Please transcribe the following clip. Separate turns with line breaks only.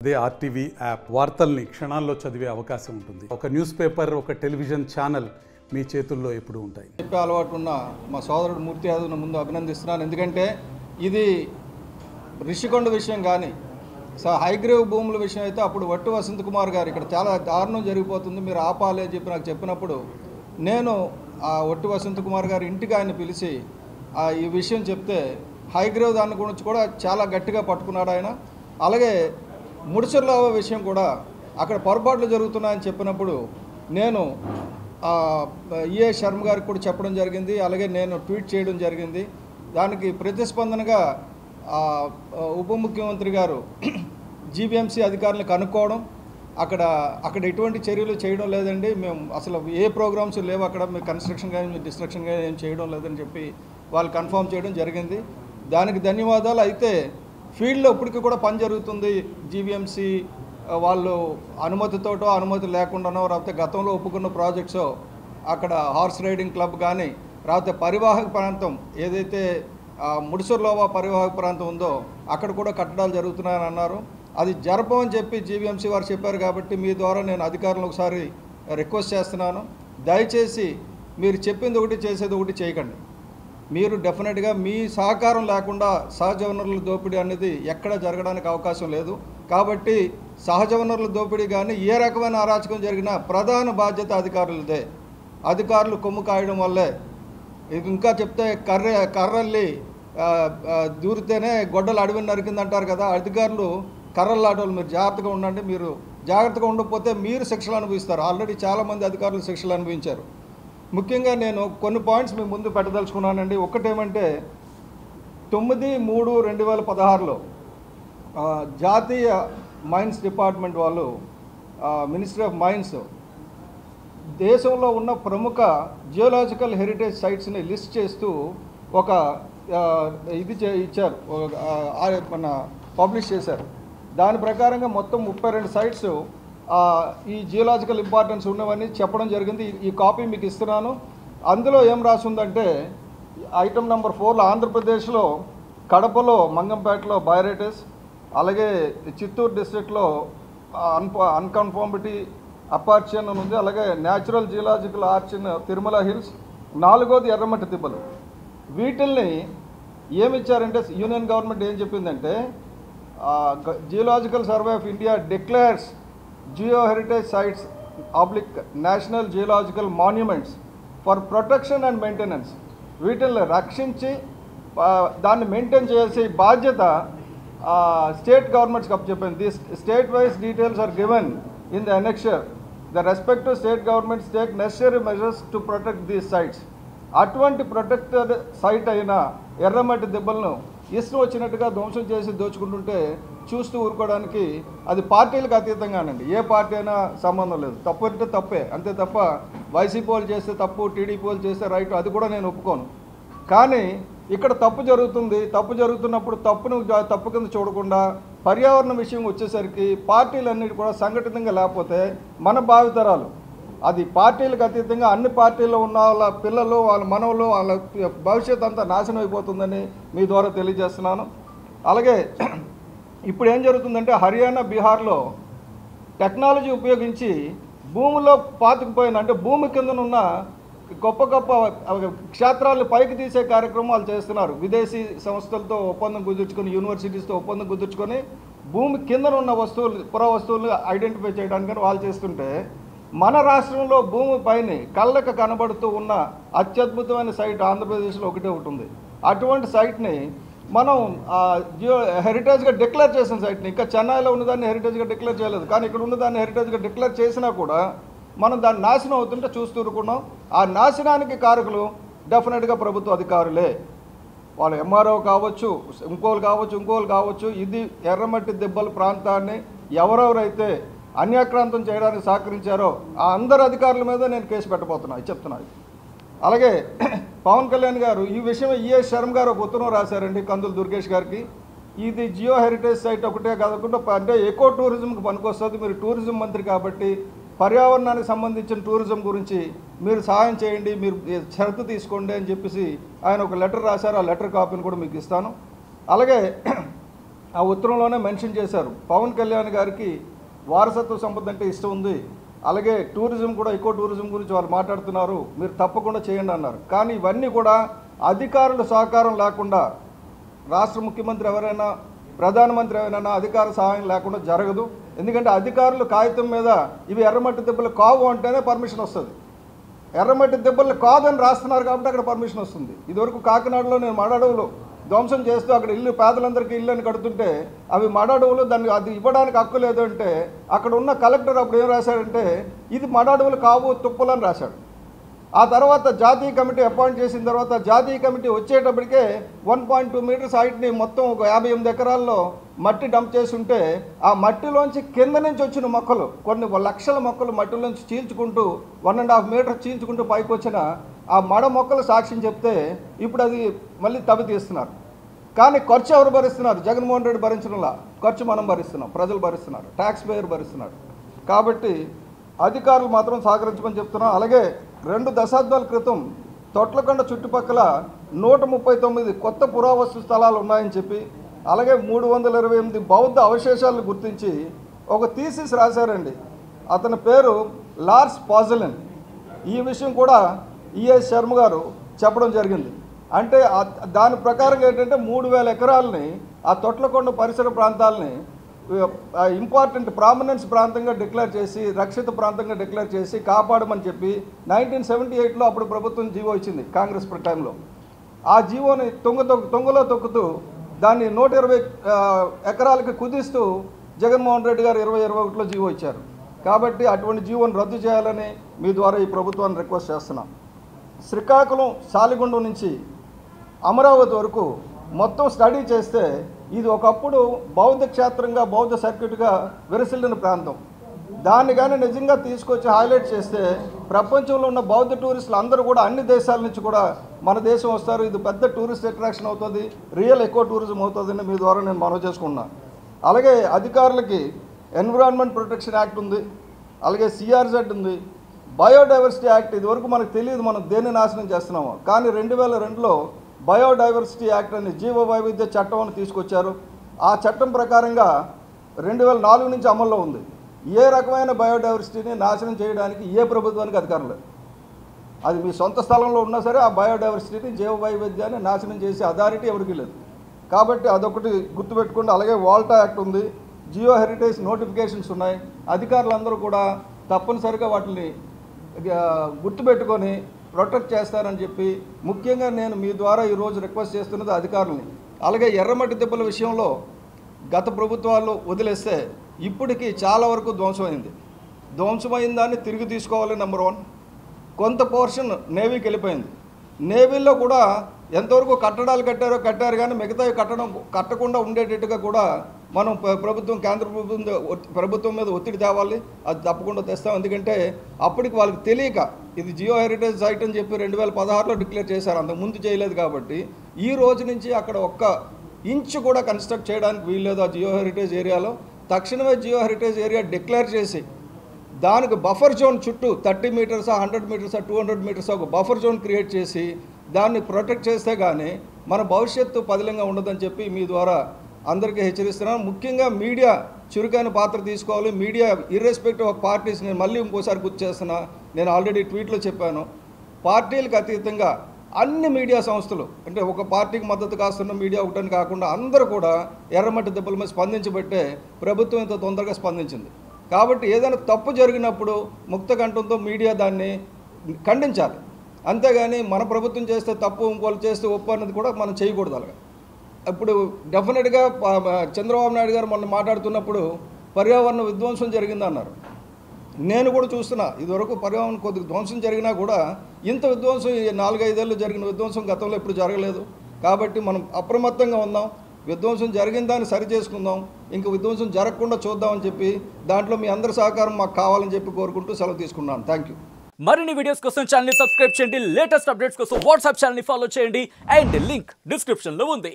అదే RTV app వార్తల్ని క్షణాల్లో చదివే అవకాశం ఉంటుంది ఒక న్యూస్ పేపర్ ఒక టెలివిజన్ ఛానల్ మీ చేతుల్లో ఎప్పుడూ ఉంటాయి
చెప్పే అలవాటు ఉన్న మా సోదరుడు మూర్తి యాదవ్ను ముందు అభినందిస్తున్నాను ఎందుకంటే ఇది రిషికొండ విషయం కానీ సో హైగ్రేవ్ భూముల విషయం అయితే అప్పుడు వట్టు వసంత్ కుమార్ గారు ఇక్కడ చాలా దారుణం జరిగిపోతుంది మీరు ఆపాలి అని చెప్పి నాకు చెప్పినప్పుడు నేను ఆ వట్టు వసంత్ కుమార్ గారి ఇంటికి ఆయన పిలిచి ఆ ఈ విషయం చెప్తే హైగ్రేవ్ దాని గురించి కూడా చాలా గట్టిగా పట్టుకున్నాడు ఆయన అలాగే ముడిసర్ల విషయం కూడా అక్కడ పొరపాట్లు జరుగుతున్నాయని చెప్పినప్పుడు నేను ఆ, ఈఏ శర్మ గారికి కూడా చెప్పడం జరిగింది అలాగే నేను ట్వీట్ చేయడం జరిగింది దానికి ప్రతిస్పందనగా ఆ, ఉప ముఖ్యమంత్రి గారు జీబీఎంసీ అధికారులను కనుక్కోవడం అక్కడ అక్కడ ఎటువంటి చర్యలు చేయడం లేదండి మేము అసలు ఏ ప్రోగ్రామ్స్ లేవు అక్కడ మీరు కన్స్ట్రక్షన్ కానీ డిస్ట్రక్షన్ కానీ ఏం చేయడం లేదని చెప్పి వాళ్ళు కన్ఫర్మ్ చేయడం జరిగింది దానికి ధన్యవాదాలు అయితే ఫీల్డ్లో ఇప్పటికీ కూడా పని జరుగుతుంది జీవీఎంసీ వాళ్ళు అనుమతితోటో అనుమతి లేకుండానో లేకపోతే గతంలో ఒప్పుకున్న ప్రాజెక్ట్స్ అక్కడ హార్స్ రైడింగ్ క్లబ్ కానీ లేకపోతే పరివాహక ప్రాంతం ఏదైతే ఆ, ముడిసర్లోవా పరివాహక ప్రాంతం ఉందో అక్కడ కూడా కట్టడాలు జరుగుతున్నాయని అన్నారు అది జరపమని చెప్పి జీవీఎంసీ వారు చెప్పారు కాబట్టి మీ ద్వారా నేను అధికారులను ఒకసారి రిక్వెస్ట్ చేస్తున్నాను దయచేసి మీరు చెప్పింది ఒకటి చేసేది ఒకటి చేయకండి మీరు డెఫినెట్గా మీ సహకారం లేకుండా సహజ వనరుల దోపిడీ అనేది ఎక్కడ జరగడానికి అవకాశం లేదు కాబట్టి సహజ వనరుల దోపిడీ కానీ ఏ రకమైన అరాచకం జరిగినా ప్రధాన బాధ్యత అధికారులదే అధికారులు కొమ్ము కాయడం వల్లే ఇది ఇంకా చెప్తే కర్ర కర్రల్లి ఆ, ఆ, దూరితేనే గొడ్డలు అడవిని నరికింది అంటారు కదా అధికారులు కర్రలు ఆడవాళ్ళు మీరు జాగ్రత్తగా ఉండండి మీరు జాగ్రత్తగా ఉండకపోతే మీరు శిక్షలు అనుభవిస్తారు ఆల్రెడీ చాలామంది అధికారులు శిక్షలు అనుభవించారు ముఖ్యంగా నేను కొన్ని పాయింట్స్ మీ ముందు పెట్టదలుచుకున్నానండి ఒకటేమంటే తొమ్మిది మూడు రెండు వేల పదహారులో ఆ, జాతీయ మైన్స్ డిపార్ట్మెంట్ వాళ్ళు మినిస్ట్రీ ఆఫ్ మైన్స్ దేశంలో ఉన్న ప్రముఖ జియోలాజికల్ హెరిటేజ్ సైట్స్ని లిస్ట్ చేస్తూ ఒక ఆ, ఇది చే- ఇచ్చారు ఒక, ఆ, ఆ, మన పబ్లిష్ చేశారు దాని ప్రకారంగా మొత్తం ముప్పై రెండు సైట్స్ ఆ, ఈ జియోలాజికల్ ఇంపార్టెన్స్ ఉన్నవన్నీ చెప్పడం జరిగింది ఈ- ఈ కాపీ మీకు ఇస్తున్నాను అందులో ఏం రాసిందంటే ఐటమ్ నెంబర్ ఫోర్లో ఆంధ్రప్రదేశ్లో కడపలో మంగంపేటలో బయోరేటస్ అలాగే చిత్తూరు డిస్ట్రిక్ట్లో అన్ప అన్కన్ఫార్మిటీ అపార్చన్ అని ఉంది అలాగే natural geological arch in Tirumala hills నాలుగోది ఎర్రమట్టి దిబ్బలు వీటిల్ని ఏమి ఇచ్చారంటే యూనియన్ గవర్నమెంట్ ఏం చెప్పిందంటే geological survey of India declares geo heritage sites oblique national geological monuments for protection and maintenance వీటిల్ని రక్షించి ఆ, దాన్ని మెయింటైన్ చేసే బాధ్యత స్టేట్ గవర్నమెంట్స్కి అప్పచెప్పింది this state wise details are given in the annexure the respective state governments take necessary measures to protect these sites అటువంటి protected site అయిన ఎర్రమట్టి దెబ్బలను ఇష్టం వచ్చినట్టుగా ధ్వంసం చేసి దోచుకుంటుంటే చూస్తూ ఊరుకోవడానికి అది పార్టీలకు అతీతంగానండి ఏ పార్టీ అయినా సంబంధం లేదు తప్పు అంటే తప్పే అంతే తప్ప వైసీపీ వాళ్ళు చేస్తే తప్పు టీడీపీ వాళ్ళు చేస్తే రైట్ అది కూడా నేను ఒప్పుకోను కానీ ఇక్కడ తప్పు జరుగుతుంది తప్పు జరుగుతున్నప్పుడు తప్పును జా- తప్పు కింద చూడకుండా పర్యావరణ విషయం వచ్చేసరికి పార్టీలన్నిటి కూడా సంఘటితంగా లేకపోతే మన భావితరాలు అది పార్టీలకు అతీతంగా అన్ని పార్టీల్లో ఉన్న వాళ్ళ పిల్లలు వాళ్ళ మనవలు వాళ్ళ భవిష్యత్ అంతా నాశనం అయిపోతుందని మీ ద్వారా తెలియజేస్తున్నాను అలాగే ఇప్పుడు ఏం జరుగుతుందంటే హర్యానా బీహార్లో టెక్నాలజీ ఉపయోగించి భూమిలో పాతుకుపోయిన అంటే భూమి కిందనున్న గొప్ప గొప్ప క్షేత్రాలను పైకి తీసే కార్యక్రమాలు చేస్తున్నారు విదేశీ సంస్థలతో ఒప్పందం కుదుర్చుకొని యూనివర్సిటీస్తో ఒప్పందం కుదుర్చుకొని భూమి కింద ఉన్న వస్తువులు పుర వస్తువులు ఐడెంటిఫై చేయడానికి వాళ్ళు చేస్తుంటే మన రాష్ట్రంలో భూమి పైన కళ్ళకు కనబడుతూ ఉన్న అత్యద్భుతమైన సైట్ ఆంధ్రప్రదేశ్లో ఒకటే ఒకటి ఉంది అటువంటి సైట్ని మనం ఆ, జియో హెరిటేజ్గా డిక్లేర్ చేసిన సైట్ని ఇంకా చెన్నైలో ఉన్నదాన్ని హెరిటేజ్గా డిక్లేర్ చేయలేదు కానీ ఇక్కడ ఉన్నదాన్ని హెరిటేజ్గా డిక్లేర్ చేసినా కూడా మనం దాన్ని నాశనం అవుతుంటే చూస్తూ ఊరుకున్నాం ఆ నాశనానికి కారకులు డెఫినెట్గా ప్రభుత్వ అధికారులే వాళ్ళు ఎంఆర్ఓ కావచ్చు ఇంకోలు కావచ్చు ఇంకోలు కావచ్చు ఇది ఎర్రమట్టి దెబ్బల ప్రాంతాన్ని ఎవరెవరైతే అన్యాక్రాంతం చేయడానికి సహకరించారో ఆ అందరు అధికారుల మీద నేను కేసు పెట్టబోతున్నా ఇది చెప్తున్నా అలాగే పవన్ కళ్యాణ్ గారు ఈ విషయం ఈఎస్ శర్మ గారు ఒక ఉత్తరం రాశారండి కందులు దుర్గేష్ గారికి ఇది జియో హెరిటేజ్ సైట్ ఒకటే కాకుండా ప- అంటే ఎకో టూరిజంకి పనికొస్తుంది మీరు టూరిజం మంత్రి కాబట్టి పర్యావరణానికి సంబంధించిన టూరిజం గురించి మీరు సహాయం చేయండి మీరు ఈ షరతు తీసుకోండి అని చెప్పేసి ఆయన ఒక లెటర్ రాశారు ఆ లెటర్ కాపీని కూడా మీకు ఇస్తాను అలాగే ఆ ఉత్తరంలోనే మెన్షన్ చేశారు పవన్ కళ్యాణ్ గారికి వారసత్వ సంపద అంటే ఇష్టం ఉంది అలాగే టూరిజం కూడా ఎక్కువ టూరిజం గురించి వాళ్ళు మాట్లాడుతున్నారు మీరు తప్పకుండా చేయండి అన్నారు కానీ ఇవన్నీ కూడా అధికారుల సహకారం లేకుండా రాష్ట్ర ముఖ్యమంత్రి ఎవరైనా ప్రధానమంత్రి ఎవరైనా అధికార సహాయం లేకుండా జరగదు ఎందుకంటే అధికారులు కాగితం మీద ఇవి ఎర్రమట్టి దెబ్బలు కావు అంటేనే పర్మిషన్ వస్తుంది ఎర్రమట్టి దెబ్బలు కాదని రాస్తున్నారు కాబట్టి అక్కడ పర్మిషన్ వస్తుంది ఇదివరకు కాకినాడలో నేను మడడవులు ధ్వంసం చేస్తూ అక్కడ ఇల్లు పేదలందరికీ ఇల్లు అని కడుతుంటే అవి మడడవులు దాన్ని అది ఇవ్వడానికి హక్కు లేదు అంటే అక్కడ ఉన్న కలెక్టర్ అప్పుడు ఏం రాశాడంటే ఇది మడడవులు కావు తుప్పలని రాశాడు ఆ తర్వాత జాతీయ కమిటీ అపాయింట్ చేసిన తర్వాత జాతీయ కమిటీ వచ్చేటప్పటికే వన్ పాయింట్ టూ మీటర్స్ హైట్ని మొత్తం ఒక యాభై ఎనిమిది ఎకరాల్లో మట్టి డంప్ చేసి ఉంటే ఆ మట్టిలోంచి కింద నుంచి వచ్చిన మొక్కలు కొన్ని లక్షల మొక్కలు మట్టిలోంచి చీల్చుకుంటూ వన్ అండ్ హాఫ్ మీటర్ చీల్చుకుంటూ పైకి వచ్చిన ఆ మడ మొక్కలు సాక్ష్యం చెప్తే ఇప్పుడు అది మళ్ళీ తవ్వి తీస్తున్నారు కానీ ఖర్చు ఎవరు భరిస్తున్నారు జగన్మోహన్ రెడ్డి భరించడంలా ఖర్చు మనం భరిస్తున్నాం ప్రజలు భరిస్తున్నారు ట్యాక్స్ పేయర్ భరిస్తున్నాడు కాబట్టి అధికారులు మాత్రం సహకరించమని చెప్తున్నాం అలాగే రెండు దశాబ్దాల క్రితం తొట్లకొండ చుట్టుపక్కల నూట ముప్పై తొమ్మిది కొత్త పురావస్తు స్థలాలు ఉన్నాయని చెప్పి అలాగే మూడు వందల ఇరవై ఎనిమిది బౌద్ధ అవశేషాలను గుర్తించి ఒక థీసిస్ రాశారండి అతని పేరు లార్స్ పాజలిన్ ఈ విషయం కూడా ఈఎస్ శర్మ గారు చెప్పడం జరిగింది అంటే ఆ- దాని ప్రకారం ఏంటంటే మూడు వేల ఎకరాలని ఆ తొట్లకొండ పరిసర ప్రాంతాలని ఇంపార్టెంట్ ప్రామినెన్స్ ప్రాంతంగా డిక్లేర్ చేసి రక్షిత ప్రాంతంగా డిక్లేర్ చేసి కాపాడమని చెప్పి నైన్టీన్ సెవెంటీ ఎయిట్లో అప్పుడు ప్రభుత్వం జీవో ఇచ్చింది కాంగ్రెస్ టైంలో ఆ జీవోని తొంగ తొక్కు తొంగలో తొక్కుతూ దాన్ని నూట ఇరవై ఆ, ఎకరాలకి కుదిస్తూ జగన్మోహన్ రెడ్డి గారు ఇరవై ఇరవై ఒకటిలో జీవో ఇచ్చారు కాబట్టి అటువంటి జీవోని రద్దు చేయాలని మీ ద్వారా ఈ ప్రభుత్వాన్ని రిక్వెస్ట్ చేస్తున్నాం శ్రీకాకుళం సాలిగుండం నుంచి అమరావతి వరకు మొత్తం స్టడీ చేస్తే ఇది ఒకప్పుడు బౌద్ధ క్షేత్రంగా బౌద్ధ సర్క్యూట్గా విరసిల్లిన ప్రాంతం దాన్ని కానీ నిజంగా తీసుకొచ్చి హైలైట్ చేస్తే ప్రపంచంలో ఉన్న బౌద్ధ టూరిస్టులు అందరూ కూడా అన్ని దేశాల నుంచి కూడా మన దేశం వస్తారు ఇది పెద్ద టూరిస్ట్ అట్రాక్షన్ అవుతుంది రియల్ ఎక్కువ టూరిజం అవుతుందని మీ ద్వారా నేను మనవి చేసుకున్నా అలాగే అధికారులకి ఎన్విరాన్మెంట్ ప్రొటెక్షన్ యాక్ట్ ఉంది అలాగే సిఆర్జెడ్ ఉంది బయోడైవర్సిటీ యాక్ట్ ఇదివరకు మనకు తెలియదు మనం దేన్ని నాశనం చేస్తున్నామో కానీ రెండు వేల రెండులో బయోడైవర్సిటీ యాక్ట్ అని జీవ వైవిధ్య చట్టం అని తీసుకొచ్చారు ఆ చట్టం ప్రకారంగా రెండు వేల నాలుగు నుంచి అమల్లో ఉంది ఏ రకమైన బయోడైవర్సిటీని నాశనం చేయడానికి ఏ ప్రభుత్వానికి అధికారం లేదు అది మీ సొంత స్థలంలో ఉన్నా సరే ఆ బయోడైవర్సిటీని జీవ వైవిధ్యాన్ని నాశనం చేసే అథారిటీ ఎవరికీ లేదు కాబట్టి అదొకటి గుర్తుపెట్టుకోండి అలాగే వాల్టా యాక్ట్ ఉంది జియో హెరిటేజ్ నోటిఫికేషన్స్ ఉన్నాయి అధికారులందరూ కూడా తప్పనిసరిగా వాటిని ఆ, గుర్తుపెట్టుకొని ప్రొటెక్ట్ చేస్తారని చెప్పి ముఖ్యంగా నేను మీ ద్వారా ఈరోజు రిక్వెస్ట్ చేస్తున్నది అధికారులని అలాగే ఎర్రమట్టి దెబ్బల విషయంలో గత ప్రభుత్వాలు వదిలేస్తే ఇప్పటికీ చాలా వరకు ధ్వంసమైంది ధ్వంసమైన దాన్ని తిరిగి తీసుకోవాలి నెంబర్ వన్ కొంత పోర్షన్ నేవీకి వెళ్ళిపోయింది నేవీలో కూడా ఎంతవరకు కట్టడాలు కట్టారో కట్టారు కానీ మిగతావి కట్టడం కట్టకుండా ఉండేటట్టుగా కూడా మనం ప్ర- ప్రభుత్వం కేంద్ర ప్రభుత్వం ద- ఒత్తి- ప్రభుత్వం మీద ఒత్తిడి తేవాలి అది తప్పకుండా తెస్తాం ఎందుకంటే అప్పటికి వాళ్ళకి తెలియక ఇది జియో హెరిటేజ్ సైట్ అని చెప్పి రెండు వేల పదహారులో డిక్లేర్ చేశారు అంతకు ముందు చేయలేదు కాబట్టి ఈ రోజు నుంచి అక్కడ ఒక్క ఇంచు కూడా కన్స్ట్రక్ట్ చేయడానికి వీల్లేదు ఆ జియో హెరిటేజ్ ఏరియాలో తక్షణమే జియో హెరిటేజ్ ఏరియా డిక్లేర్ చేసి దానికి బఫర్ జోన్ చుట్టూ thirty meters hundred meters two hundred meters ఒక బఫర్ జోన్ క్రియేట్ చేసి దాన్ని ప్రొటెక్ట్ చేస్తే కానీ మన భవిష్యత్తు పదిలంగా ఉండదని చెప్పి మీ ద్వారా అందరికీ హెచ్చరిస్తున్నాను ముఖ్యంగా మీడియా చురుకైన పాత్ర తీసుకోవాలి మీడియా ఇర్రెస్పెక్టివ్ ఆఫ్ పార్టీస్ నేను మళ్ళీ ఇంకోసారి గుర్తు చేస్తున్నా నేను ఆల్రెడీ ట్వీట్లో చెప్పాను పార్టీలకు అతీతంగా అన్ని మీడియా సంస్థలు అంటే ఒక పార్టీకి మద్దతు కాస్తున్న మీడియా ఒకటని కాకుండా అందరూ కూడా ఎర్రమట్టి దెబ్బల మీద స్పందించబట్టే ప్రభుత్వం ఇంత తొందరగా స్పందించింది కాబట్టి ఏదైనా తప్పు జరిగినప్పుడు ముక్త కంఠంతో మీడియా దాన్ని ఖండించాలి అంతేగాని మన ప్రభుత్వం చేస్తే తప్పు ఇంకోళ్ళు చేస్తే ఒప్పు అన్నది కూడా మనం చేయకూడదు అలాగా ఇప్పుడు డెఫినెట్గా ప- ప- చంద్రబాబు నాయుడు గారు మొన్న మాట్లాడుతున్నప్పుడు పర్యావరణ విధ్వంసం జరిగిందన్నారు నేను కూడా చూస్తున్నా ఇదివరకు పర్యావరణ కొద్దిగా ధ్వంసం జరిగినా కూడా ఇంత విధ్వంసం ఈ నాలుగైదేళ్ళు జరిగిన విధ్వంసం గతంలో ఎప్పుడు జరగలేదు కాబట్టి మనం అప్రమత్తంగా ఉందాం విధ్వంసం జరిగిన దాన్ని సరి చేసుకుందాం ఇంకా విధ్వంసం జరగకుండా చూద్దామని చెప్పి దాంట్లో మీ అందరి సహకారం మాకు కావాలని చెప్పి కోరుకుంటూ సెలవు తీసుకున్నాను థ్యాంక్ యూ
మరిన్ని వీడియోస్ కోసం ఛానల్ ని సబ్స్క్రైబ్ చేయండి లేటెస్ట్ అప్డేట్స్ కోసం వాట్సాప్ ఛానల్ ని ఫాలో చేయండి అండ్ లింక్ డిస్క్రిప్షన్ లో ఉంది